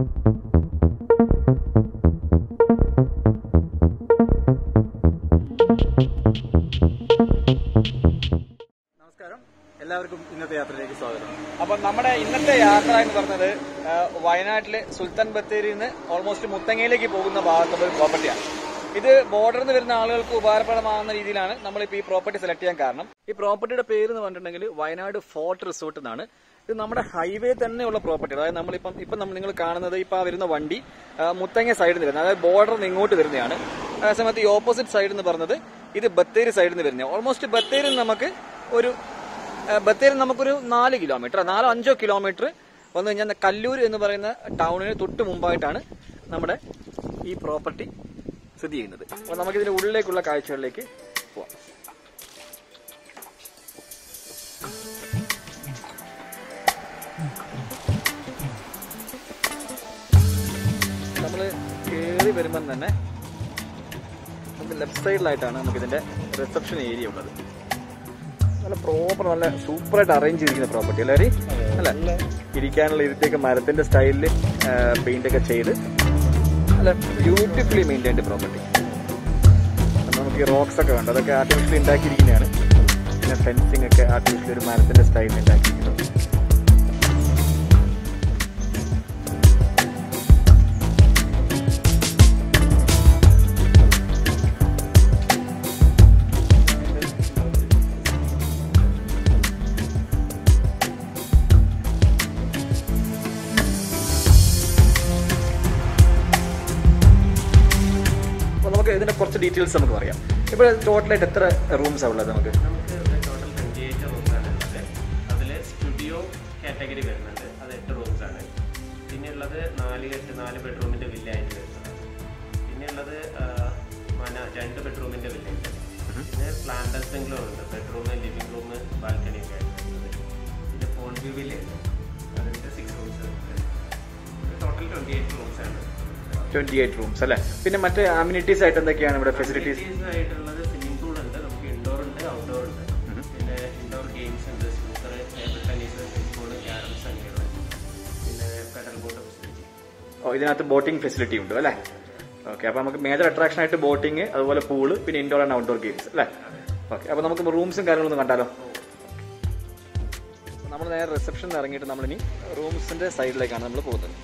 നമസ്കാരം എല്ലാവർക്കും ഇന്നത്തെ യാത്രയിലേക്ക് സ്വാഗതം അപ്പൊ നമ്മുടെ ഇന്നത്തെ യാത്ര എന്ന് പറഞ്ഞത് ആ, വയനാട്ടിലെ സുൽത്താൻ ബത്തേരിയിൽ നിന്ന് ഓൾമോസ്റ്റ് മുത്തങ്ങയിലേക്ക് പോകുന്ന ഭാഗത്തുള്ള ഒരു പ്രോപ്പർട്ടിയാണ് ഇത് ബോർഡറിൽ നിന്ന് വരുന്ന ആളുകൾക്ക് ഉപകാരപ്രദമാകുന്ന രീതിയിലാണ് നമ്മളിപ്പോൾ ഈ പ്രോപ്പർട്ടി സെലക്ട് ചെയ്യാൻ കാരണം ഈ പ്രോപ്പർട്ടിയുടെ പേര് എന്ന് പറഞ്ഞിട്ടുണ്ടെങ്കിൽ വയനാട് ഫോർട്ട് റിസോർട്ട് എന്നാണ് ഇത് നമ്മുടെ ഹൈവേ തന്നെയുള്ള പ്രോപ്പർട്ടി അതായത് നമ്മളിപ്പം ഇപ്പം നമ്മൾ നിങ്ങൾ കാണുന്നത് ഇപ്പം ആ വരുന്ന വണ്ടി ആ, മുത്തങ്ങ സൈഡിൽ നിന്ന് വരുന്നത് അതായത് ബോർഡറിൽ നിന്ന് ഇങ്ങോട്ട് വരുന്നതാണ് അതേ സമയത്ത് ഈ ഓപ്പോസിറ്റ് സൈഡ് എന്ന് പറഞ്ഞത് ഇത് ബത്തേരി സൈഡിൽ നിന്ന് വരുന്നത് ഓൾമോസ്റ്റ് ബത്തേരിൽ നമുക്ക് ഒരു ബത്തേരി നമുക്കൊരു നാല് കിലോമീറ്റർ നാലോ അഞ്ചോ കിലോമീറ്റർ വന്നു കഴിഞ്ഞാൽ കല്ലൂർ എന്ന് പറയുന്ന ടൗണിന് തൊട്ട് മുമ്പായിട്ടാണ് നമ്മുടെ ഈ പ്രോപ്പർട്ടി സ്ഥിതി ചെയ്യുന്നത് അപ്പോൾ നമുക്ക് ഇതിന്റെ ഉള്ളിലേക്കുള്ള കാഴ്ചകളിലേക്ക് പോവാം നമ്മൾ കയറി വരുമ്പം തന്നെ നമുക്ക് ലെഫ്റ്റ് സൈഡിലായിട്ടാണ് നമുക്ക് ഇതിന്റെ റിസപ്ഷൻ ഏരിയ ഉള്ളത് നല്ല പ്രോപ്പർ നല്ല സൂപ്പറായിട്ട് അറേഞ്ച് ചെയ്തിരിക്കുന്ന പ്രോപ്പർട്ടി അല്ലേ ഹരി? അല്ല ഇരിക്കാനുള്ള ഇരുത്തേക്ക് മരത്തിന്റെ സ്റ്റൈലിൽ പെയിന്റ് ഒക്കെ ചെയ്ത് നല്ല ബ്യൂട്ടിഫുള്ളി മെയിൻറ്റൈൻഡ് പ്രോപ്പർട്ടി നമുക്ക് ഈ റോക്സ് ഒക്കെ വേണ്ട അതൊക്കെ ആർട്ടിഫിഷ്യലി ഉണ്ടാക്കിയിരിക്കുന്നതാണ് പിന്നെ ഫെൻസിങ് ഒക്കെ ആർട്ടിഫിഷ്യലി ഒരു മരത്തിന്റെ സ്റ്റൈലിൽ ഉണ്ടാക്കിയിരിക്കുന്നത് അപ്പോൾ നമുക്ക് ഇതിന്റെ കുറച്ച് ഡീറ്റെയിൽസ് നമുക്ക് പറയാം ഇപ്പോൾ ടോട്ടലായിട്ട് എത്ര റൂംസ് ഉള്ളത് നമുക്ക് നമുക്ക് ഇവിടെ ടോട്ടൽ ട്വൻറ്റി എയ്റ്റ് റൂംസ് ആണ് ഉള്ളത് അതിൽ സ്റ്റുഡിയോ കാറ്റഗറി വരുന്നുണ്ട് അത് എട്ട് റൂംസ് ആണ് പിന്നെ ഉള്ളത് നാല് എട്ട് നാല് ബെഡ്റൂമിൻ്റെ വില്ലായിട്ട് വരുന്നതാണ് പിന്നെ ഉള്ളത് ആ, മന രണ്ട് ബെഡ്റൂമിൻ്റെ വില്ലുണ്ട് പിന്നെ പ്ലാന്റസ് ബംഗ്ലോ ഉണ്ട് ബെഡ്റൂം ലിവിംഗ് റൂം ബാൽക്കണി ഒക്കെ ആയിട്ട് വരുന്നത് പിന്നെ ഫോൺ വ്യൂ വില്ലുണ്ട് അതിൻ്റെ six rooms total twenty eight rooms ആണ് ട്വന്റി എയ്റ്റ് റൂംസ് അല്ലേ പിന്നെ മറ്റ് അമ്യൂണിറ്റീസ് ആയിട്ട് എന്തൊക്കെയാണ് ഇവിടെ ഫെസിലിറ്റീസ് Facilities ആയിട്ടുള്ളത് സ്വിമ്മിംഗ് പൂൾ ഉണ്ട് നമുക്ക് ഇൻഡോർ ഉണ്ട് ഔട്ട്ഡോർ ഉണ്ട് പിന്നെ ഇൻഡോർ ഗെയിംസ് ഉണ്ട് snooker table tennis football carroms അങ്ങനെയുള്ള പിന്നെ പെഡൽ ബോട്ട് ഫെസിലിറ്റി ഓ ഇതിനകത്ത് ബോട്ടിംഗ് ഫെസിലിറ്റി ഉണ്ട് അല്ലേ ഓക്കെ അപ്പൊ നമുക്ക് മേജർ അട്രാക്ഷൻ ആയിട്ട് ബോട്ടിംഗ് അതുപോലെ പൂള് പിന്നെ ഇൻഡോർ ആൻഡ് ഔട്ട്ഡോർ ഗെയിംസ് അല്ലേ ഓക്കെ അപ്പൊ നമുക്ക് റൂംസും കാര്യങ്ങളൊന്നും കണ്ടാലോ നമ്മൾ നേരെ റിസപ്ഷനിൽ ഇറങ്ങിയിട്ട് നമ്മളിനി റൂംസിന്റെ സൈഡിലേക്കാണ് നമ്മൾ പോകുന്നത്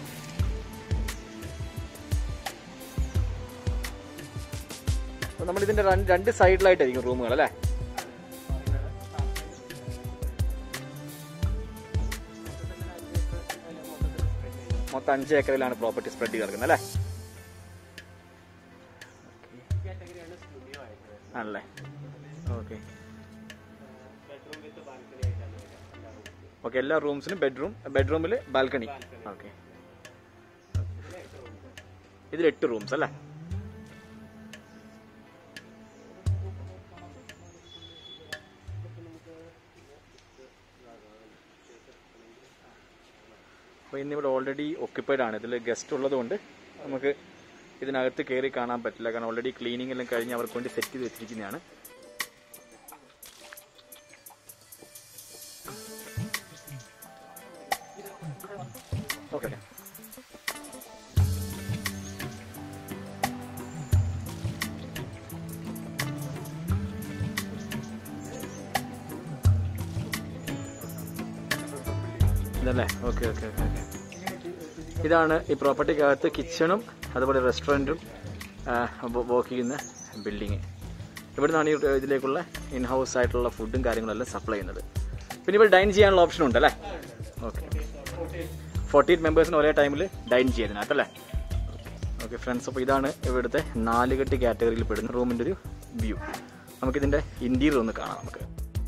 അപ്പൊ നമ്മൾ ഇതിന്റെ രണ്ട് രണ്ട് സൈഡിലായിട്ടായിരിക്കും റൂമുകൾ അല്ലേ മൊത്തം അഞ്ച് ഏക്കറിലാണ് പ്രോപ്പർട്ടി സ്പ്രെഡ് ചെയ്ത് കിടക്കുന്നത് അല്ലേ കാറ്റഗറിയാണ് സ്റ്റുഡിയോ ആയിട്ട് വരുന്നത് ആണല്ലേ ഓക്കെ ബെഡ്റൂം വിത്ത് ബാൽക്കണി ആയിട്ടാണ് വരിക എല്ലാ room ലും. ഓക്കെ എല്ലാ റൂംസിനും ബെഡ്റൂം ബെഡ്റൂമിൽ ബാൽക്കണി ഓക്കെ ഇതിൽ എട്ട് റൂംസ് അല്ലേ അപ്പോൾ ഇന്നിവിടെ ഓൾറെഡി ഒക്യുപ്പൈഡ് ആണ് ഇതിൽ ഗസ്റ്റ് ഉള്ളതുകൊണ്ട് നമുക്ക് ഇതിനകത്ത് കയറി കാണാൻ പറ്റില്ല കാരണം ഓൾറെഡി ക്ലീനിങ് എല്ലാം കഴിഞ്ഞ് അവർക്ക് വേണ്ടി സെറ്റ് ചെയ്ത് വെച്ചിരിക്കുന്നതാണ് ഓക്കെ ഇതല്ലേ ഓക്കെ ഓക്കെ ഓക്കെ ഓക്കെ ഇതാണ് ഈ പ്രോപ്പർട്ടിക്കകത്ത് കിച്ചണും അതുപോലെ റെസ്റ്റോറൻറ്റും വർക്ക് ചെയ്യുന്ന ബിൽഡിങ് ഇവിടെ നിന്നാണ് ഈ ഇതിലേക്കുള്ള ഇൻ ഹൗസ് ആയിട്ടുള്ള ഫുഡും കാര്യങ്ങളെല്ലാം സപ്ലൈ ചെയ്യുന്നത് പിന്നെ ഇവിടെ ഡൈൻ ചെയ്യാനുള്ള ഓപ്ഷൻ ഉണ്ട് അല്ലേ ഓക്കെ ഫോർട്ടി എയ്റ്റ് മെമ്പേഴ്സിന് ഒരേ ടൈമിൽ ഡൈൻ ചെയ്യുന്നതിനകത്തല്ലേ ഓക്കെ ഫ്രണ്ട്സ് അപ്പോൾ ഇതാണ് ഇവിടുത്തെ നാലുകെട്ട് കാറ്റഗറിയിൽ പെടുന്ന റൂമിൻ്റെ ഒരു വ്യൂ നമുക്കിതിൻ്റെ ഇൻറ്റീരിയർ ഒന്ന് കാണാം നമുക്ക്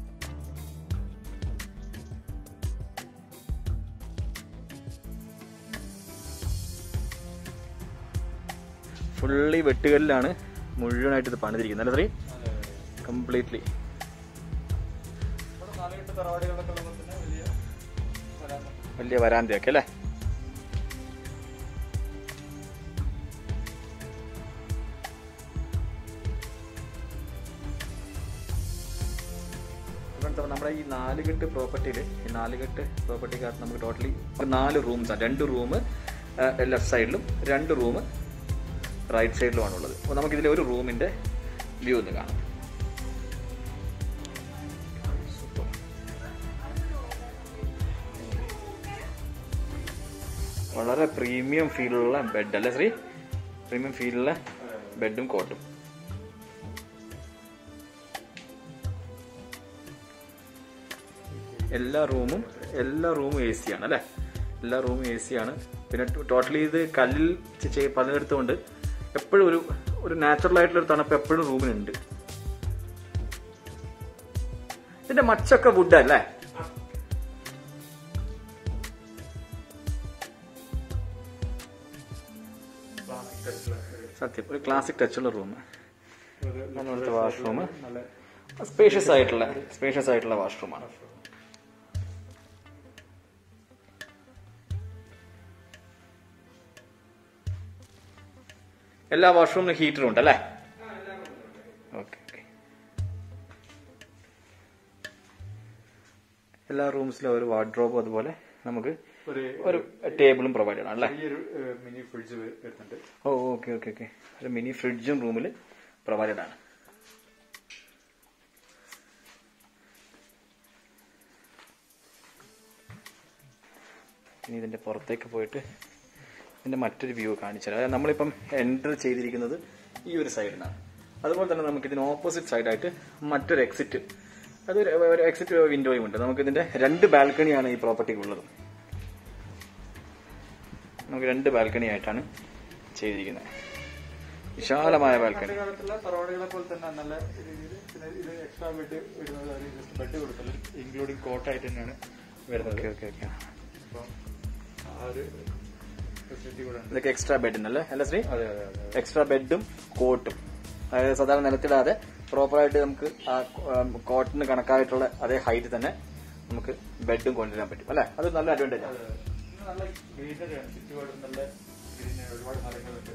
ഫുള്ളി വെട്ടുകല്ലിലാണ് മുഴുവനായിട്ട് ഇത് പണിതിരിക്കുന്നത് അല്ലേ ശ്രീ കംപ്ലീറ്റ്ലി വലിയ വരാന്തയൊക്കെ അല്ലേ ഇവിടുത്തെ നമ്മുടെ ഈ നാലുകെട്ട് പ്രോപ്പർട്ടിയിൽ ഈ നാലുകെട്ട് പ്രോപ്പർട്ടിക്കകത്ത് നമുക്ക് ടോട്ടലി നാല് റൂംസാണ് രണ്ട് റൂം ലെഫ്റ്റ് സൈഡിലും രണ്ട് റൂം റൈറ്റ് സൈഡിലുമാണ് ഉള്ളത് അപ്പോൾ നമുക്കിതിലെ ഒരു റൂമിന്റെ വ്യൂ ഒന്ന് കാണാം വളരെ പ്രീമിയം ഫീലുള്ള ബെഡ് അല്ലേ ശ്രീ പ്രീമിയം ഫീലുള്ള ബെഡും കോട്ടും എല്ലാ റൂമും എല്ലാ റൂമും എ സി ആണ് അല്ലേ എല്ലാ റൂമും എ സി ആണ് പിന്നെ ടോട്ടലി ഇത് കല്ലിൽ ചെ- ചെയ്- പണിതെടുത്തുകൊണ്ട് എപ്പോഴും ഒരു ഒരു നാച്ചുറൽ ആയിട്ടുള്ള ഒരു തണുപ്പ് എപ്പോഴും റൂമിനുണ്ട് ഇതിന്റെ മച്ചൊക്കെ വുഡ് അല്ലേ സത്യം ഒരു ക്ലാസിക് ടച്ചുള്ള റൂം നമ്മളുടെ വാഷ്റൂം സ്പേഷ്യസ് ആയിട്ടുള്ള സ്പേഷ്യസ് ആയിട്ടുള്ള വാഷ്റൂമാണ് എല്ലാ വാഷ്റൂമിലും ഹീറ്റർ ഉണ്ട് അല്ലേ ഓക്കെ ഓക്കെ എല്ലാ റൂംസിലും ഒരു വാർഡ്രോബും അതുപോലെ നമുക്ക് ഒരു ഒരു ടേബിളും പ്രൊവൈഡ് ചെയ്യണം അല്ലേ ചെറിയൊരു മിനി ഫ്രിഡ്ജ് വരുന്നുണ്ട് ഓ ഓക്കെ ഓക്കെ ഓക്കെ ഒരു മിനി ഫ്രിഡ്ജും റൂമിൽ പ്രൊവൈഡഡ് ആണ് ഇനി ഇതിന്റെ പുറത്തേക്ക് പോയിട്ട് ഇതിന്റെ മറ്റൊരു വ്യൂ കാണിച്ചു തരാം അതായത് നമ്മളിപ്പം എൻ്റർ ചെയ്തിരിക്കുന്നത് ഈ ഒരു സൈഡിനാണ് അതുപോലെ തന്നെ നമുക്ക് ഇതിന് ഓപ്പോസിറ്റ് സൈഡായിട്ട് മറ്റൊരു എക്സിറ്റ് അതൊരു ഒരു എക്സിറ്റ് വിൻഡോയും ഉണ്ട് നമുക്ക് ഇതിന്റെ രണ്ട് ബാൽക്കണിയാണ് ഈ പ്രോപ്പർട്ടിക്ക് ഉള്ളത് നമുക്ക് രണ്ട് ബാൽക്കണി ആയിട്ടാണ് ചെയ്തിരിക്കുന്നത് വിശാലമായ ബാൽക്കണി കാലത്തുള്ള തറവാടുകളെ പോലെ തന്നെ നല്ല രീതിയിൽ പിന്നെ ഇത് എക്സ്ട്രാ ബെഡ് വരുന്നത് ഒരു ജസ്റ്റ് ബെഡ് കൊടുത്തത് ഇൻക്ലൂഡിങ് കോട്ടായിട്ട് തന്നെയാണ് വരുന്നത് ഓക്കെ ഓക്കെ ഓക്കെ അപ്പം ആ ഒരു ഫെസിലിറ്റി കൂടെ ഉണ്ട് ഇതൊക്കെ എക്സ്ട്രാ ബെഡിനല്ലേ അല്ല ശ്രീ അതെ അതെ അതെ എക്സ്ട്രാ ബെഡും കോട്ടും അതായത് സാധാരണ നിലത്തിടാതെ പ്രോപ്പറായിട്ട് നമുക്ക് ആ കോട്ടിന് കണക്കായിട്ടുള്ള അതേ ഹൈറ്റ് തന്നെ നമുക്ക് ബെഡും കൊണ്ടുവരാൻ പറ്റും അല്ലെ അത് നല്ല അഡ്വാൻറ്റേജ് ആണ് അതെ. ഇത് നല്ല ഗ്രീനറിയാണ് ചുറ്റുപാടും നല്ല ഗ്രീനറി ഒരുപാട് മരങ്ങളുണ്ട്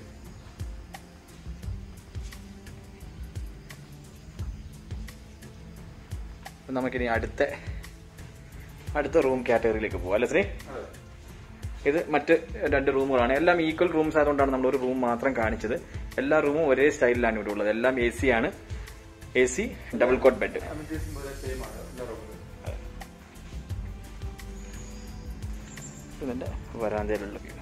അപ്പൊ നമുക്കിനി അടുത്ത അടുത്ത റൂം കാറ്റഗറിയിലേക്ക് പോവാം അല്ലേ ശ്രീ അതെ ഇത് മറ്റ് രണ്ട് റൂമുകളാണ് എല്ലാം ഈക്വൽ റൂംസ് ആയതുകൊണ്ടാണ് നമ്മൾ ഒരു റൂം മാത്രം കാണിച്ചത് എല്ലാ റൂമും ഒരേ സ്റ്റൈലിലാണ് ഇവിടെ ഉള്ളത് എല്ലാം എ സി ആണ് A C double cot bed അമിറ്റീസും പോലെ സെയിം ആണ് എല്ലാ റൂമിലും ഇതിന്റെ വരാന്തയിലുള്ള വ്യൂ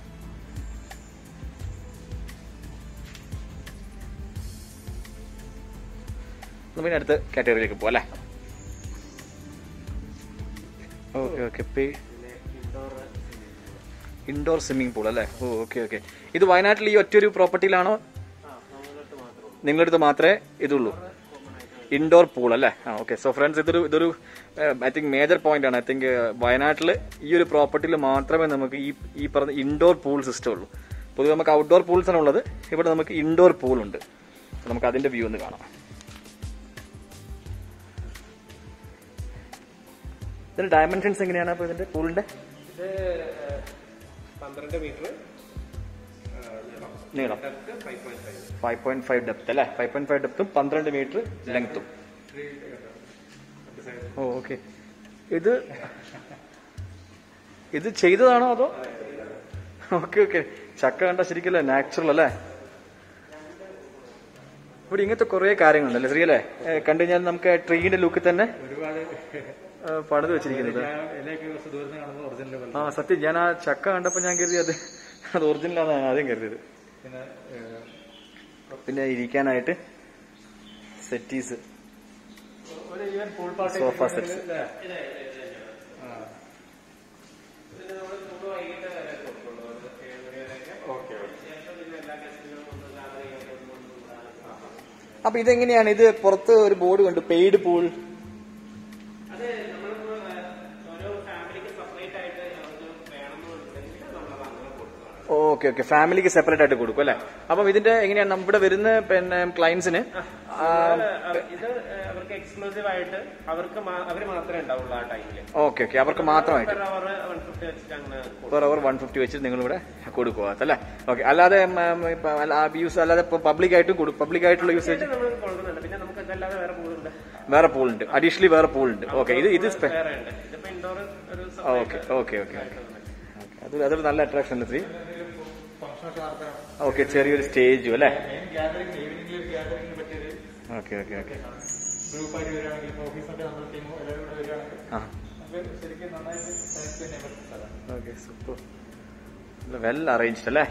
നമുക്ക് അടുത്ത കാറ്റഗറിയിലേക്ക് പോവാം അല്ലേ okay okay indoor swimming pool അല്ലേ ഓ ഓക്കെ ഓക്കെ ഇത് വയനാട്ടിൽ ഈ ഒറ്റൊരു പ്രോപ്പർട്ടിയിലാണോ നിങ്ങളുടെ അടുത്ത് മാത്രമേ ഇതുള്ളൂ ഇൻഡോർ പൂൾ അല്ലേ ആ ഓക്കെ സോ ഫ്രണ്ട്സ് ഇതൊരു ഇതൊരു ഐ തിങ്ക് മേജർ പോയിന്റ് ആണ് ഐ തിങ്ക് വയനാട്ടിൽ ഈ ഒരു പ്രോപ്പർട്ടിയിൽ മാത്രമേ നമുക്ക് ഈ ഈ പറഞ്ഞ ഇൻഡോർ പൂൾ സിസ്റ്റം ഉള്ളൂ പൊതുവെ നമുക്ക് ഔട്ട്ഡോർ പൂൾസ് ആണ് ഉള്ളത് ഇവിടെ നമുക്ക് ഇൻഡോർ പൂൾ ഉണ്ട് അപ്പൊ നമുക്ക് അതിന്റെ വ്യൂ ഒന്ന് കാണാം ഇതിന്റെ ഡയമെൻഷൻസ് എങ്ങനെയാണ് അപ്പൊ ഇതിന്റെ പൂളിന്റെ ഇത് പന്ത്രണ്ട് മീറ്റർ നീളം five point five five point five depth അല്ലേ ഫൈവ് പോയിന്റ് ഫൈവ് ഡെപ്തും പന്ത്രണ്ട് മീറ്റർ ലെങ്ത്തും ഓ ഓക്കെ ഇത് ഇത് ചെയ്തതാണോ അതോ ഓക്കെ ഓക്കെ ചക്ക കണ്ട ശരിക്കല്ലേ നാച്ചുറൽ അല്ലേ ഇവിടെ ഇങ്ങനത്തെ കുറെ കാര്യങ്ങളുണ്ടല്ലേ ശ്രീ അല്ലേ കണ്ടു കഴിഞ്ഞാൽ നമുക്ക് ട്രീന്റെ ലുക്കിൽ തന്നെ ഒരുപാട് ഏ, പണിത് വെച്ചിരിക്കുന്നത് ഞാൻ ഇലയൊക്കെ കുറച്ച് ദൂരത്ത് കാണുമ്പോൾ ഒറിജിനൽ പോലെ ആ സത്യം ഞാൻ ആ ചക്ക കണ്ടപ്പോ ഞാൻ കരുതി അത് അത് ഒറിജിനലാണെന്ന് ഞാൻ ആദ്യം കരുതിയത് പിന്നെ ഏഹ്, പിന്നെ ഇരിക്കാനായിട്ട് സെറ്റീസ് ഒരു even pool party Sofa sets. Okay അപ്പൊ ഇതെങ്ങനെയാണ് ഇത് പുറത്ത് ഒരു ബോർഡ് കണ്ടു പെയ്ഡ് പൂൾ അത് നമ്മളിപ്പോ ഓരോ ഫാമിലിക്ക് സെപ്പറേറ്റ് ആയിട്ട് അവർക്ക് വേണമെന്നുണ്ടെങ്കിൽ നമ്മളത് അങ്ങനെ കൊടുക്കുന്നതാണ് ഓക്കെ ഓക്കെ ഫാമിലിക്ക് സെപ്പറേറ്റ് ആയിട്ട് കൊടുക്കും അല്ലെ അപ്പം ഇതിന്റെ എങ്ങനെയാണ് നമ്മുടെ വരുന്ന പിന്നെ ക്ലയൻസിന് ഇത് അവർക്ക് എക്സ്ക്ലൂസീവ് ആയിട്ട് അവർക്ക് അവർ മാത്രമേ ഉണ്ടാവുള്ളൂ ആ ടൈമില് ഓക്കെ ഓക്കെ അവർക്ക് മാത്രമായിട്ട് പെർ അവർ വൺ ഫിഫ്റ്റി വെച്ചിട്ട് അങ്ങനെ കൊടുക്കും. പെർ അവർ വൺ ഫിഫ്റ്റി വെച്ച് നിങ്ങൾ ഇവിടെ കൊടുക്കുക അല്ലേ ഓക്കെ അല്ലാതെ യൂസ് അല്ലാതെ പബ്ലിക് ആയിട്ടും കൊടുക്കും പബ്ലിക് ആയിട്ടുള്ള യൂസേജ് നമ്മൾ കൊടുക്കുന്നുണ്ട് പിന്നെ നമുക്ക് ഇതല്ലാതെ വേറെ പോകുന്നുണ്ട് വേറെ പൂൾ ഉണ്ട് അഡീഷണലി വേറെ പൂൾ ഉണ്ട് ഓക്കെ ഇത് ഇത് സ്പെ- വേറെ ഉണ്ട് ഇതിപ്പോ ഇൻഡോർ ഒരു ഓക്കെ ഓക്കെ ഓക്കെ ഓക്കെ അത് അതൊരു നല്ല അട്രാക്ഷൻ അല്ലേ ശ്രീ ഭക്ഷണമൊക്കെ നടത്താൻ ഓക്കെ ചെറിയൊരു സ്റ്റേജും അല്ലേ മെയിൻ ഗ്യാതറിംഗ് ഈവനിംഗിൽ ഗ്യാതറിംഗിന് പറ്റിയൊരു ഓക്കെ ഓക്കെ ഓക്കെ ഗ്രൂപ്പായിട്ട് വരികയാണെങ്കിൽ ഇപ്പോൾ ഓഫീസൊക്കെ നമ്മുടെ ടീം എല്ലാവരും കൂടെ വരികയാണെങ്കിൽ ആ നമുക്ക് ശരിക്കും നന്നായിട്ട് ടൈം സ്പെൻഡ് ചെയ്യാൻ പറ്റുന്ന സ്ഥലമാണ് ഓക്കെ സൂപ്പർ വെൽ അറേഞ്ച്ഡ് അല്ലേ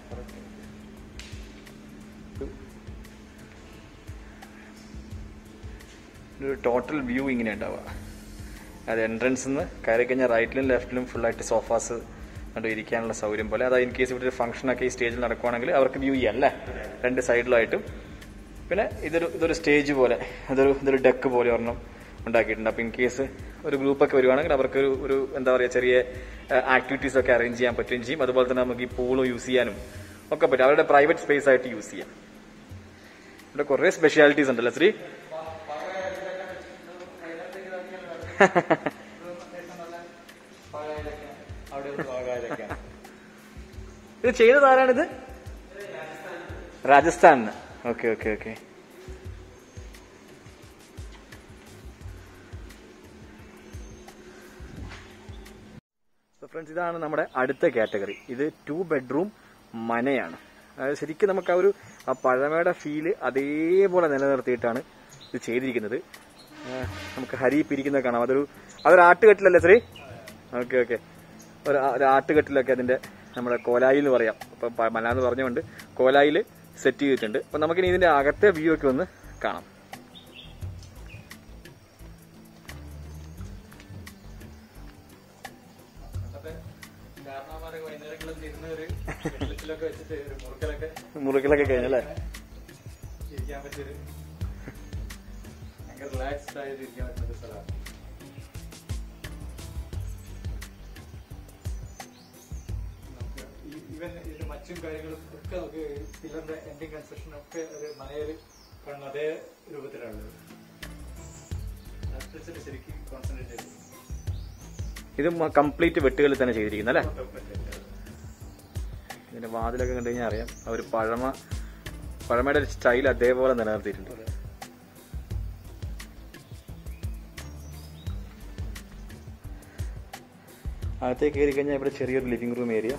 ഒരു ടോട്ടൽ വ്യൂ ഇങ്ങനെ ഉണ്ടാവുക അത് എൻട്രൻസ് നിന്ന് കയറി കഴിഞ്ഞാൽ റൈറ്റിലും ലെഫ്റ്റിലും ഫുള്ളായിട്ട് സോഫാസ് കണ്ടു ഇരിക്കാനുള്ള സൗകര്യം പോലെ അത് ഇൻ കേസ് ഇവിടെ ഒരു ഫംഗ്ഷൻ ഒക്കെ ഈ സ്റ്റേജിൽ നടക്കുവാണെങ്കിൽ അവർക്ക് വ്യൂ ചെയ്യാം അല്ലേ രണ്ട് സൈഡിലായിട്ടും പിന്നെ ഇതൊരു ഇതൊരു സ്റ്റേജ് പോലെ അതൊരു ഇതൊരു ഡെക്ക് പോലെ ഒരെണ്ണം ഉണ്ടാക്കിയിട്ടുണ്ട് അപ്പോൾ ഇൻ കേസ് ഒരു ഗ്രൂപ്പൊക്കെ വരുവാണെങ്കിൽ അവർക്ക് ഒരു ഒരു എന്താ പറയുക ചെറിയ ആക്ടിവിറ്റീസ് ഒക്കെ അറേഞ്ച് ചെയ്യാൻ പറ്റുകയും ചെയ്യും അതുപോലെ തന്നെ നമുക്ക് ഈ പൂള് യൂസ് ചെയ്യാനും ഒക്കെ പറ്റും അവരുടെ പ്രൈവറ്റ് സ്പേസ് ആയിട്ട് യൂസ് ചെയ്യാം ഇവിടെ കുറേ സ്പെഷ്യാലിറ്റീസ് ഉണ്ടല്ലോ ശ്രീ അവിടെ ഒരു ഭാഗമായിട്ടൊക്കെയാണ് ഇത് ചെയ്തത് ആരാണിത് Rajasthan okay okay okay friends ഇതാണ് നമ്മുടെ അടുത്ത കാറ്റഗറി ഇത് ടു ബെഡ്റൂം മനയാണ് അതായത് ശരിക്കും നമുക്ക് ആ ഒരു ആ പഴമയുടെ ഫീല് അതേപോലെ നിലനിർത്തിയിട്ടാണ് ഇത് ചെയ്തിരിക്കുന്നത് ആ, നമുക്ക് ഹരി പിരിക്കുന്നത് കാണാം അതൊരു അതൊരു ആട്ടുകെട്ടിലല്ലേ ശ്രീ ഓക്കെ ഓക്കെ ഒരു ആ- ഒരു ആട്ടുകെട്ടിലൊക്കെ അതിന്റെ നമ്മുടെ കോലായി എന്ന് പറയാം അപ്പൊ പ- മലാന്ന് പറഞ്ഞുകൊണ്ട് കോലായിൽ സെറ്റ് ചെയ്തിട്ടുണ്ട് അപ്പൊ നമുക്കിനി ഇതിന്റെ അകത്തെ വ്യൂ ഒക്കെ ഒന്ന് കാണാം അന്നത്തെ കാരണവന്മാരൊക്കെ വൈകുന്നേരങ്ങളിൽ ഇരുന്ന് ഒരു കെട്ടിലൊക്കെ വെച്ചിട്ട് ഒരു മുറുക്കലൊക്കെ മുറുക്കിലൊക്കെ കഴിഞ്ഞല്ലേ ഇരിക്കാൻ പറ്റിയൊരു ഭയങ്കര റിലാക്സ്ഡ് ആയിട്ട് ഇരിക്കാൻ പറ്റുന്ന ഒരു സ്ഥലമാണ് നമുക്ക് ഈ- ഈവൻ ഇതിന്റെ മറ്റും കാര്യങ്ങളും ഒക്കെ നമുക്ക് പില്ലറിന്റെ എൻഡിങ് കൺസ്ട്രക്ഷൻ ഒക്കെ ഒരു മനയിൽ കാണുന്ന അതേ രൂപത്തിലാണുള്ളത് അതിനനുസരിച്ച് ശരിക്കും കോൺസെൻട്രേറ്റ് ചെയ്തു ഇത് കംപ്ലീറ്റ് വെട്ടുകളിൽ തന്നെ ചെയ്തിരിക്കുന്നത് അല്ലേ ഇതിന്റെ വാതിലൊക്കെ കണ്ടു കഴിഞ്ഞാൽ അറിയാം ആ ഒരു പഴമ പഴമയുടെ ഒരു സ്റ്റൈൽ അതേപോലെ നിലനിർത്തിയിട്ടുണ്ട് അകത്തേക്ക് കയറി കഴിഞ്ഞാൽ ഇവിടെ ചെറിയൊരു ലിവിംഗ് റൂം ഏരിയ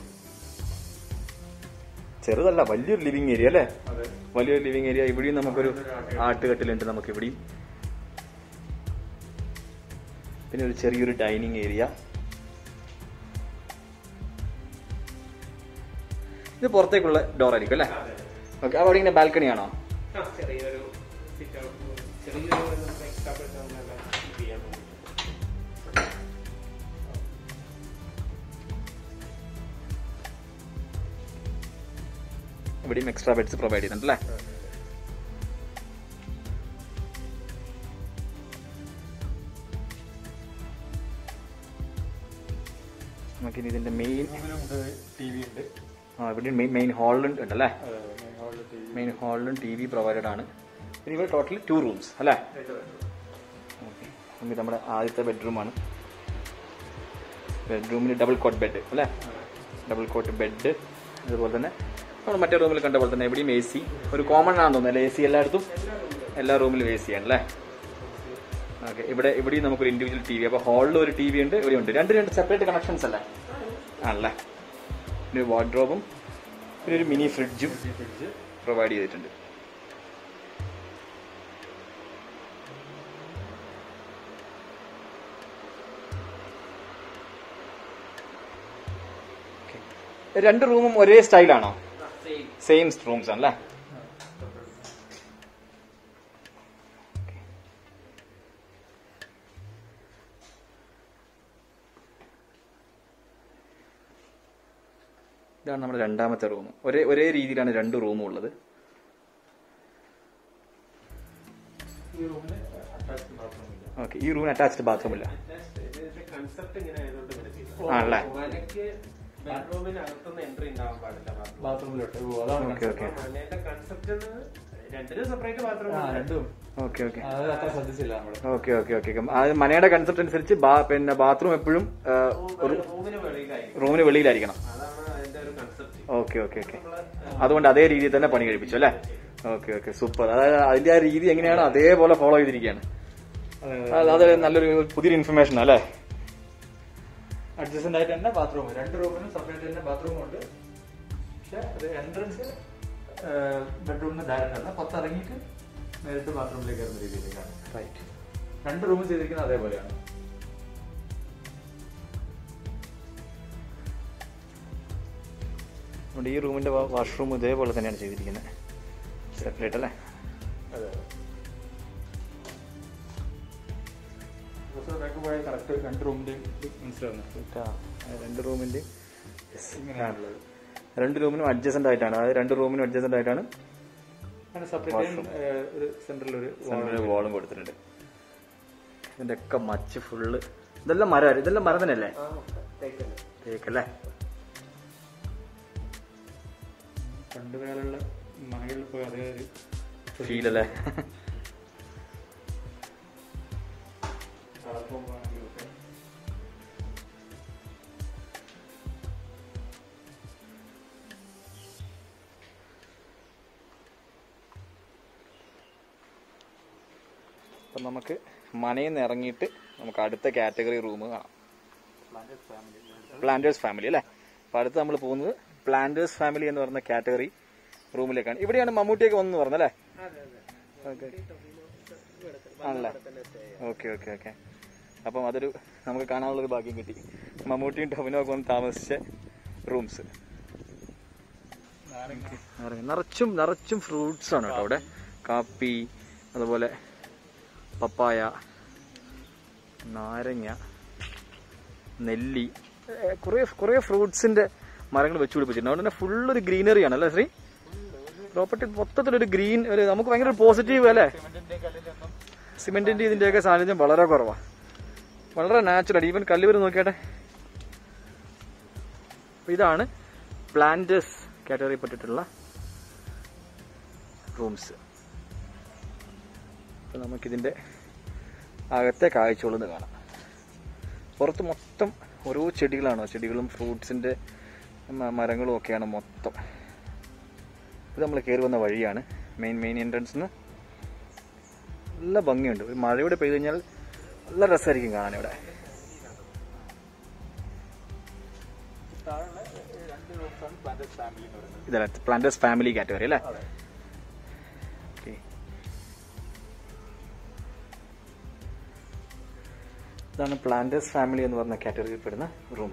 ചെറുതല്ല വലിയൊരു ലിവിംഗ് ഏരിയ അല്ലേ അതെ വലിയൊരു ലിവിംഗ് ഏരിയ ഇവിടെയും നമുക്കൊരു ആട്ടുകെട്ടിലുണ്ട് നമുക്ക് ഇവിടെയും പിന്നെ ഒരു ചെറിയൊരു ഡൈനിങ് ഏരിയ ഇത് പുറത്തേക്കുള്ള ഡോർ ആയിരിക്കും അല്ലേ ഓക്കെ അവിടെ ഇങ്ങനെ ബാൽക്കണി ആണോ ആ, ചെറിയൊരു സിറ്റ് ഔട്ട് ചെറിയൊരു എക്സ്ട്രാ ബെഡ് ചെയ്യാൻ പോകും ഇവിടെയും എക്സ്ട്രാ ബെഡ്സ് പ്രൊവൈഡ് ചെയ്യുന്നുണ്ട് അല്ലേ നമുക്കിനി ഇതിന്റെ മെയിൻ റൂമിലും ടി വി ഉണ്ട് ആ ഇവിടെ മെയിൻ മെയിൻ ഹാളിലുണ്ട് ഉണ്ടല്ലേ മെയിൻ ഹാളിൽ ടി വി മെയിൻ ഹാളിലും ടി വി പ്രൊവൈഡഡ് ആണ് പിന്നെ ഇവിടെ ടോട്ടൽ ടു റൂംസ് അല്ലേ ഓക്കെ നമുക്ക് നമ്മുടെ ആദ്യത്തെ ബെഡ്റൂമാണ് ബെഡ്റൂമിൽ ഡബിൾ കോട്ട് ബെഡ് അല്ലേ ഡബിൾ കോട്ട് ബെഡ് അതുപോലെ തന്നെ നമ്മൾ മറ്റേ റൂമിൽ കണ്ട പോലെ തന്നെ എവിടെയും എ സി ഒരു കോമൺ ആണെന്ന് തോന്നുന്നു അല്ലേ എ സി എല്ലായിടത്തും എല്ലാ റൂമിലും എ സി ആണ് അല്ലേ ഓക്കെ ഇവിടെ ഇവിടെയും നമുക്കൊരു ഇൻഡിവിജ്വൽ ടി വി അപ്പോൾ ഹാളിൽ ഒരു ടി വി ഉണ്ട് ഇവിടെ ഉണ്ട് രണ്ട് രണ്ട് സെപ്പറേറ്റ് കണക്ഷൻസ് അല്ലേ ആണല്ലേ പിന്നെ ഒരു വാർഡ്രോബും പിന്നെ ഒരു മിനി ഫ്രിഡ്ജും ഫ്രിഡ്ജ് പ്രൊവൈഡ് ചെയ്തിട്ടുണ്ട് Okay. രണ്ട് റൂമും ഒരേ സ്റ്റൈലാണോ സെയിം റൂംസ് ആണല്ലേ ഇതാണ് നമ്മുടെ രണ്ടാമത്തെ റൂം ഒരേ ഒരേ രീതിയിലാണ് രണ്ട് റൂമും ഉള്ളത് ഈ റൂമിന് അറ്റാച്ച്ഡ് ബാത്റൂമില്ല ഓക്കെ ഈ റൂമിന് അറ്റാച്ച്ഡ് ബാത്റൂം ഇല്ല ഇതിന്റെ കൺസെപ്റ്റ് ഇങ്ങനെ ആയതുകൊണ്ട് ഇങ്ങനെ ചെയ്തു ആണല്ലേ മനക്ക് ബെഡ്റൂമിന് അകത്തുനിന്ന് എൻട്രി ഉണ്ടാവാൻ പാടില്ല bathroom. ബാത്റൂമിലോട്ട് ഓ അതാണ് ഓക്കെ ഓക്കെ മനയുടെ കൺസെപ്റ്റ് രണ്ടിനും സെപ്പറേറ്റ് ബാത്റൂം ആ രണ്ടും ഓക്കെ ഓക്കെ അത് അത്ര ശ്രദ്ധിച്ചില്ല നമ്മള് ഓക്കെ ഓക്കെ ഓക്കെ അത് മനയുടെ കൺസെപ്റ്റ് അനുസരിച്ച് ബാ- പിന്നെ ബാത്റൂം എപ്പോഴും റൂമിന് വെളിയിലായിരിക്കും റൂമിന് വെളിയിലായിരിക്കണം അതാണ് അതിന്റെ ഒരു കൺസെപ്റ്റ് ഓക്കെ ഓക്കെ ഓക്കെ അതുകൊണ്ട് അതേ രീതിയിൽ തന്നെ പണി കഴിപ്പിച്ചു അല്ലേ ഓക്കെ ഓക്കെ സൂപ്പർ അതായത് അതിന്റെ ആ രീതി എങ്ങനെയാണോ അതേപോലെ ഫോളോ ചെയ്തിരിക്കുകയാണ് അത് അത് നല്ലൊരു പുതിയൊരു ഇൻഫർമേഷൻ അല്ലേ അഡ്ജസ്റ്റന്റ് ആയിട്ട് തന്നെ ബാത്റൂം രണ്ട് റൂമിനും സെപ്പറേറ്റ് തന്നെ ബാത്റൂം ഉണ്ട് പക്ഷെ അത് എൻട്രൻസ് ബെഡ്റൂമിന് ഡയറക്റ്റ് അല്ല പുറത്തിറങ്ങിയിട്ട് നേരിട്ട് ബാത്റൂമിലേക്ക് കയറുന്ന രീതിയിലേക്കാണ് റൈറ്റ് രണ്ട് റൂം ചെയ്തിരിക്കുന്നത് അതേപോലെയാണ് നമ്മുടെ ഈ റൂമിന്റെ വാഷ്റൂം ഇതേപോലെ തന്നെയാണ് ചെയ്തിരിക്കുന്നത് സെപ്പറേറ്റ് അല്ലേ അതെ ബാക്ക് പോയാൽ കറക്റ്റ് രണ്ട് റൂമിന്റെയും മനസ്സിലാവുന്നത് ആ, രണ്ട് റൂമിന്റെ ഇങ്ങനെയാണുള്ളത് രണ്ട് റൂമിനും അഡ്ജസ്റ്റന്റ് ആയിട്ടാണ് അതായത് രണ്ട് റൂമിനും അഡ്ജസ്റ്റന്റ് ആയിട്ടാണ് അങ്ങനെ സെപ്പറേറ്റ് ഒരു സെന്ററിൽ ഒരു സെന്ററിൽ വാളും കൊടുത്തിട്ടുണ്ട് ഇതിന്റെ ഒക്കെ മച്ച് ഫുള്ള് ഇതെല്ലാം മരം ഇതെല്ലാം മരം തന്നെയല്ലേ തേക്കല്ലേ പണ്ട് കാലമുള്ള മലകളിൽ പോയി അതേ ഒരു ഫീൽ അല്ലേ കളർ പോകുമ്പോഴാണെങ്കിലും ഒക്കെ അപ്പം നമുക്ക് മനയിൽ നിന്ന് ഇറങ്ങിയിട്ട് നമുക്ക് അടുത്ത കാറ്റഗറി റൂം കാണാം പ്ലാന്റേഴ്സ് ഫാമിലി അല്ലേ അപ്പം അടുത്ത് നമ്മൾ പോകുന്നത് പ്ലാന്റേഴ്സ് ഫാമിലി എന്ന് പറയുന്ന കാറ്റഗറി റൂമിലേക്കാണ് ഇവിടെയാണ് മമ്മൂട്ടിയൊക്കെ വന്നു പറഞ്ഞല്ലേ ഓക്കെ ആണല്ലേ ഓക്കെ ഓക്കെ ഓക്കെ അപ്പം അതൊരു നമുക്ക് കാണാനുള്ളൊരു ഭാഗ്യം കിട്ടി മമ്മൂട്ടിയും ടൊമിനോ ഒക്കെ വന്ന് താമസിച്ച റൂംസ് നിറച്ചും നിറച്ചും ഫ്രൂട്ട്സ് ആണ് കേട്ടോ അവിടെ കാപ്പി അതുപോലെ പപ്പായ നാരങ്ങ നെല്ലി ഏ, കുറേ കുറേ ഫ്രൂട്ട്സിന്റെ മരങ്ങൾ വെച്ച് പിടിപ്പിച്ചിട്ടുണ്ട് അതുകൊണ്ട് തന്നെ ഫുൾ ഒരു ഗ്രീനറി ആണ് അല്ലേ ശ്രീ പ്രോപ്പർട്ടി മൊത്തത്തിലൊരു ഗ്രീൻ ഒരു നമുക്ക് ഭയങ്കര പോസിറ്റീവ് അല്ലേ സിമെന്റിന്റെയും കല്ലിന്റെ ഒന്നും സിമെന്റിന്റെ ഇതിന്റെയൊക്കെ സാന്നിധ്യം വളരെ കുറവാണ് വളരെ നാച്ചുറൽ ഈവൻ കല്ലുവര് നോക്കിയാട്ടെ അപ്പൊ ഇതാണ് പ്ലാന്റേഴ്സ് കാറ്റഗറി പെട്ടിട്ടുള്ള റൂംസ് അപ്പൊ നമുക്കിതിന്റെ അകത്തെ കാഴ്ചകളൊന്ന് കാണാം പുറത്ത് മൊത്തം ഓരോ ചെടികളാണ് ചെടികളും ഫ്രൂട്ട്സിന്റെ മ- മരങ്ങളും ഒക്കെയാണ് മൊത്തം ഇത് നമ്മൾ കയറി വന്ന വഴിയാണ് മെയിൻ മെയിൻ എൻട്രൻസിന് നല്ല ഭംഗിയുണ്ട് ഒരു മഴയോടെ പെയ്ത് കഴിഞ്ഞാൽ നല്ല രസമായിരിക്കും കാണാൻ ഇവിടെ താഴെ രണ്ട് റൂംസാണ് പ്ലാന്റേഴ്സ് ഫാമിലി എന്ന് പറയുന്നത് ഇതല്ല പ്ലാന്റേഴ്സ് ഫാമിലി കാറ്റഗറി അല്ലേ അതെ ഓക്കെ ഇതാണ് പ്ലാന്റേഴ്സ് ഫാമിലി എന്ന് പറഞ്ഞ കാറ്റഗറിയിൽ പെടുന്ന റൂം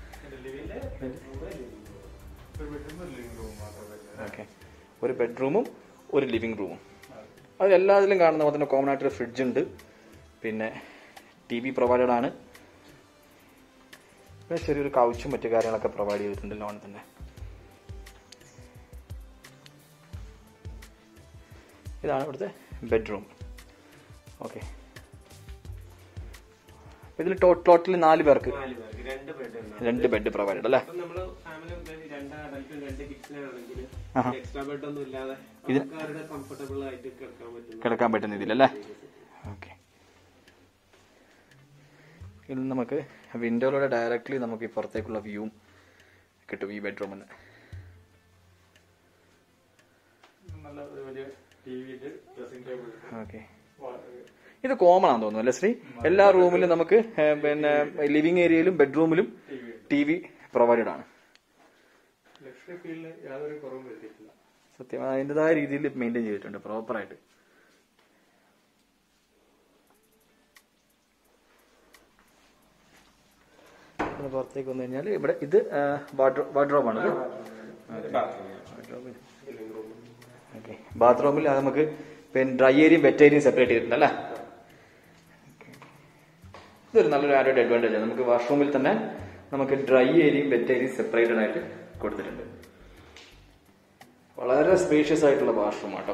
ഒരു ബെഡ്റൂം ഒരു ലിവിംഗ് റൂം മാത്രമേ വരുന്നത് ഓക്കെ ഒരു ബെഡ്റൂമും ഒരു ലിവിംഗ് റൂമും അത് എല്ലാത്തിലും കാണുന്ന പോലെ തന്നെ കോമൺ ആയിട്ടൊരു ഫ്രിഡ്ജ് ഉണ്ട് പിന്നെ ടി വി പ്രൊവൈഡഡ് ആണ് പിന്നെ ചെറിയൊരു കൗച്ചും മറ്റു കാര്യങ്ങളൊക്കെ പ്രൊവൈഡ് ചെയ്തിട്ടുണ്ട് ലോൺ തന്നെ ഇതാണ് ഇവിടുത്തെ ബെഡ്റൂം ഓക്കെ ഇതിൽ ടോട്ടൽ നാല് പേർക്ക് നാല് പേർക്ക് രണ്ട് ബെഡ് രണ്ട് ബെഡ് പ്രൊവൈഡഡ് അല്ലേ അപ്പൊ നമ്മള് ഫാമിലി രണ്ട് അഡൽട്ടും രണ്ട് കിഡ്സിനാണെങ്കിൽ ആഹാ. എക്സ്ട്രാ ബെഡ് ഒന്നും ഇല്ലാതെ ഇത്- ആൾക്കാരുടെ കംഫർട്ടബിൾ ആയിട്ട് കിടക്കാൻ പറ്റും കിടക്കാൻ പറ്റുന്ന ഇതിലല്ലേ ഓക്കെ ഇതിൽ നമുക്ക് വിൻഡോയിലൂടെ ഡയറക്റ്റ്ലി നമുക്ക് ഈ പുറത്തേക്കുള്ള വ്യൂവും കിട്ടും ഈ ബെഡ്റൂമിൽ നിന്ന് നല്ല ഒരു വലിയ T V dressing table okay ഇത് കോമൺ ആണെന്ന് തോന്നുന്നു അല്ലേ ശ്രീ എല്ലാ റൂമിലും നമുക്ക് ഏ, പിന്നെ ലിവിംഗ് ഏരിയയിലും ബെഡ്റൂമിലും ടി വി പ്രൊവൈഡഡ് ആണ് ലക്ഷറി ഫീൽഡിൽ യാതൊരു കുറവും വരുത്തിയിട്ടില്ല സത്യം അതിൻ്റെതായ രീതിയിൽ മെയിൻറ്റെയിൻ ചെയ്തിട്ടുണ്ട് പ്രോപ്പറായിട്ട് ഇവിടുന്ന് പുറത്തേക്ക് വന്നു കഴിഞ്ഞാൽ ഇവിടെ ഇത് വാർഡ്രോബ് ആണ് ഓക്കെ ബാത്റൂമിൽ അത് നമുക്ക് പിന്നെ ഡ്രൈ ഏരിയയും വെറ്റ് ഏരിയയും സെപ്പറേറ്റ് ചെയ്തിട്ടുണ്ട് അല്ലേ ഇതൊരു നല്ലൊരു ആഡഡ് അഡ്വാൻറ്റേജ് ആണ് നമുക്ക് വാഷ്റൂമിൽ തന്നെ നമുക്ക് ഡ്രൈ ഏരിയയും വെറ്റ് ഏരിയയും സെപ്പറേറ്റഡ് ആയിട്ട് കൊടുത്തിട്ടുണ്ട് വളരെ സ്പേഷ്യസ് ആയിട്ടുള്ള വാഷ്റൂം ആട്ടോ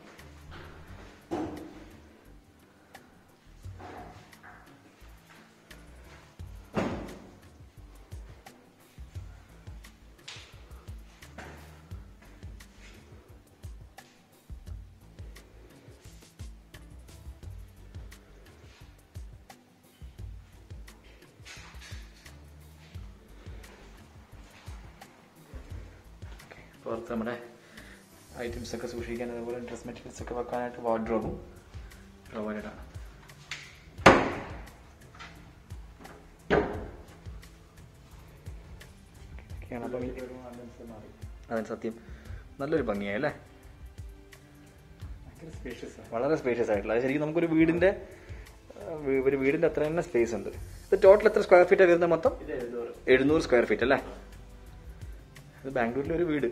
പുറത്ത് നമ്മുടെ ഐറ്റംസ് ഒക്കെ സൂക്ഷിക്കാൻ അതുപോലെ ഡ്രസ് മെറ്റീരിയൽസ് ഒക്കെ വെക്കാനായിട്ട് വാർഡ്രോബും പ്രൊവൈഡഡ് ആണ് ഒക്കെയാണ് അപ്പം ഈ- ഒരു ആംബുലൻസ് മാറി അതാണ് സത്യം നല്ലൊരു ഭംഗിയായി അല്ലേ ഭയങ്കര സ്പേഷ്യസ് ആണ് വളരെ സ്പേഷ്യസ് ആയിട്ടുള്ള അത് ശരിക്കും നമുക്കൊരു വീടിന്റെ ആ, വീ- ഒരു വീടിന്റെ അത്ര തന്നെ സ്പേസ് ഉണ്ട് ഇത് ടോട്ടൽ എത്ര സ്ക്വയർ ഫീറ്റ് വരുന്നത് മൊത്തം ഇത് എഴുന്നൂറ് എഴുന്നൂറ് സ്ക്വയർ ഫീറ്റ് അല്ലേ ഇത് ബാംഗ്ലൂരിലെ ഒരു വീട്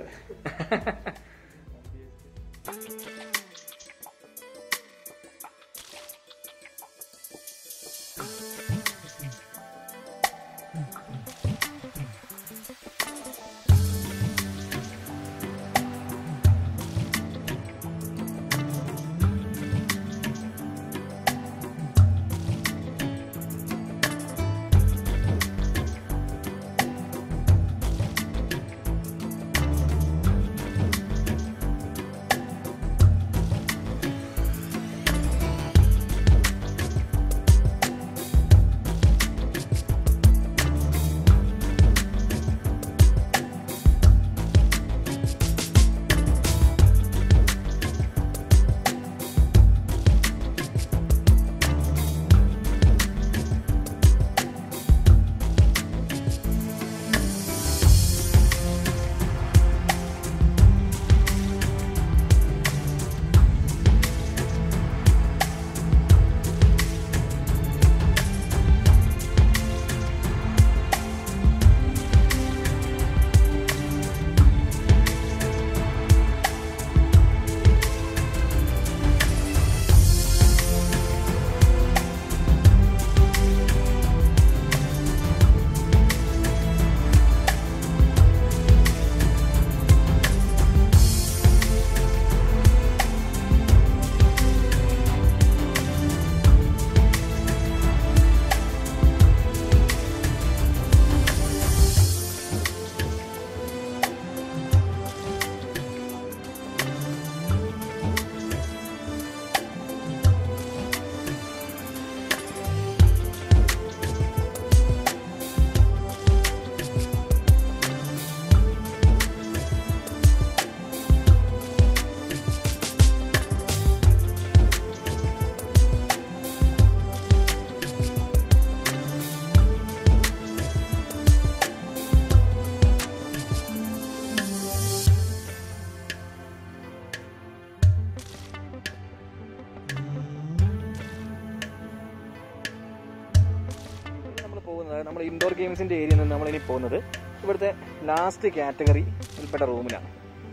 നമ്മൾ പോകുന്നത് നമ്മൾ ഇൻഡോർ ഗെയിംസിന്റെ ഏരിയയിൽ നിന്ന് നമ്മൾ ഇനി പോകുന്നത് ഇവിടുത്തെ ലാസ്റ്റ് കാറ്റഗറി ഉൾപ്പെട്ട റൂമിലാണ്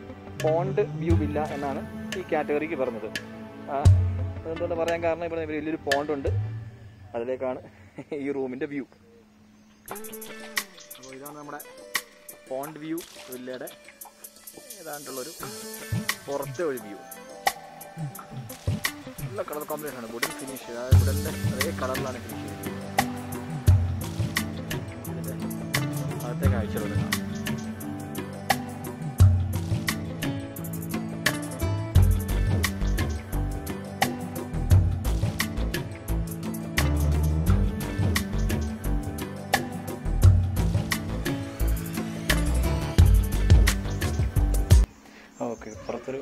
പോണ്ട് വ്യൂ വില്ല എന്നാണ് ഈ കാറ്റഗറിക്ക് പറഞ്ഞത് ആ, അതെന്തുകൊണ്ട് പറയാൻ കാരണം ഇവിടെ വലിയൊരു പോണ്ട് ഉണ്ട് അതിലേക്കാണ് ഈ റൂമിന്റെ വ്യൂ അപ്പോൾ ഇതാണ് നമ്മുടെ പോണ്ട് വ്യൂ വില്ലയുടെ ഏതാണ്ടുള്ളൊരു പുറത്തെ ഒരു വ്യൂ നല്ല കളർ കോമ്പിനേഷൻ ആണ് വുഡൻ ഫിനിഷ് അതായത് വുഡൻ്റെ അതേ കളറിലാണ് ഫിനിഷ് ചെയ്തിരിക്കുന്നത് ഇതിൻ്റെ അകത്തെ കാഴ്ചകൾ കാണാം ഓക്കെ പുറത്തൊരു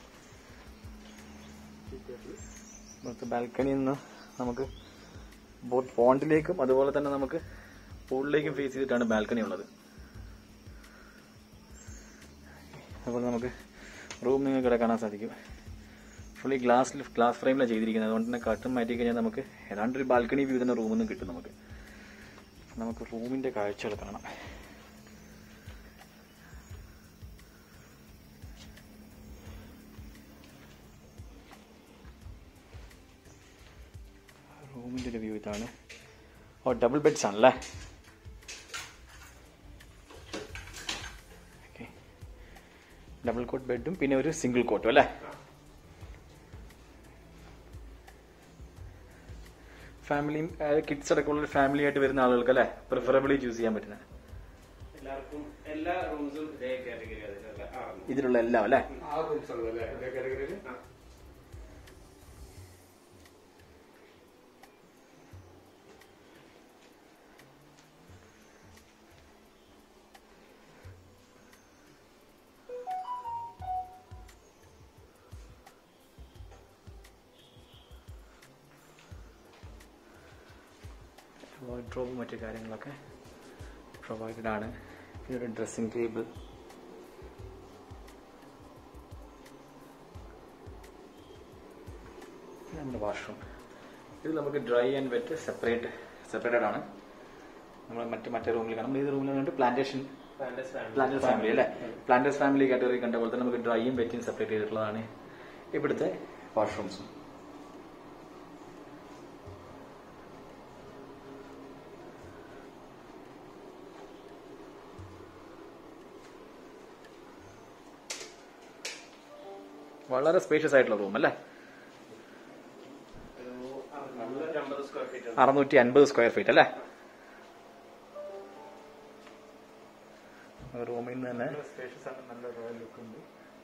പുറത്ത് ബാൽക്കണിയിൽ നിന്ന് നമുക്ക് ബോട്ട് പോണ്ടിലേക്കും അതുപോലെ തന്നെ നമുക്ക് പൂളിലേക്കും ഫേസ് ചെയ്തിട്ടാണ് ബാൽക്കണി ഉള്ളത് അതുപോലെ നമുക്ക് റൂം നിങ്ങൾക്ക് ഇവിടെ കാണാൻ സാധിക്കും ഫുള്ളി ഗ്ലാസ്സിൽ ഗ്ലാസ് ഫ്രെയിമിലാണ് ചെയ്തിരിക്കുന്നത് അതുകൊണ്ട് തന്നെ കട്ടും മാറ്റി കഴിഞ്ഞാൽ നമുക്ക് ഏതാണ്ട് ഒരു ബാൽക്കണി വ്യൂ തന്നെ റൂമിൽ നിന്ന് കിട്ടും നമുക്ക് നമുക്ക് റൂമിന്റെ കാഴ്ചകൾ കാണാം റൂമിന്റെ ഒരു വ്യൂ ഇതാണ് ഓ ഡബിൾ ബെഡ്സ് ആണല്ലേ ഓക്കെ ഡബിൾ കോട്ട് ബെഡും പിന്നെ ഒരു സിംഗിൾ കോട്ടും അല്ലേ ഫാമിലിയും കിഡ്സ് അടക്കമുള്ള ഒരു ഫാമിലി ആയിട്ട് വരുന്ന ആളുകൾക്ക് അല്ലേ പ്രിഫറബിളി ചൂസ് ചെയ്യാൻ പറ്റുന്ന എല്ലാവർക്കും എല്ലാ റൂംസും ഇതേ കാറ്റഗറി അതിലുള്ള ആ ഇതിലുള്ള എല്ലാം അല്ലേ ആ റൂംസ് ഉള്ളതല്ലേ ഇതേ കാറ്റഗറിയിൽ വാർഡ്രോബും മറ്റു കാര്യങ്ങളൊക്കെ പ്രൊവൈഡഡ് ആണ് പിന്നെ ഒരു ഡ്രസ്സിംഗ് ടേബിൾ നമ്മുടെ വാഷ്റൂം ഇത് നമുക്ക് dry and wet separate separated ആണ് നമ്മൾ മറ്റു മറ്റേ റൂമിൽ കാണാം ഏത് റൂമിലാണ് plantation Plantas family. Planters family അല്ലേ പ്ലാന്റേഴ്സ് ഫാമിലി കാറ്റഗറി കണ്ട പോലെ തന്നെ നമുക്ക് ഡ്രൈയും വെറ്റും സെപ്പറേറ്റ് ചെയ്തിട്ടുള്ളതാണ് ഇവിടുത്തെ വാഷ്റൂംസ് വളരെ സ്പേഷ്യസ് ആയിട്ടുള്ള റൂം അല്ലേ ഒരു അറുന്നൂറ്റമ്പത് സ്ക്വയർ ഫീറ്റ് ഉണ്ട് അറുന്നൂറ്റി അൻപത് സ്ക്വയർ ഫീറ്റ് അല്ലേ റൂമിൽ നിന്ന് തന്നെ സ്പേഷ്യസ് ആണ് നല്ല റോയൽ ലുക്ക് ഉണ്ട്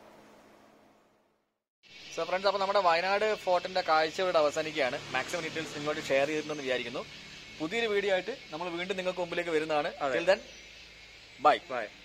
സോ ഫ്രണ്ട്സ് അപ്പോൾ നമ്മുടെ വയനാട് ഫോർട്ടിന്റെ കാഴ്ച ഇവിടെ അവസാനിക്കുകയാണ് മാക്സിമം ഡീറ്റെയിൽസ് നിങ്ങളോട് ഷെയർ ചെയ്തിട്ടുണ്ടെന്ന് വിചാരിക്കുന്നു പുതിയൊരു വീഡിയോ ആയിട്ട് നമ്മൾ വീണ്ടും നിങ്ങൾക്ക് മുമ്പിലേക്ക് വരുന്നതാണ് ബൈ ബൈ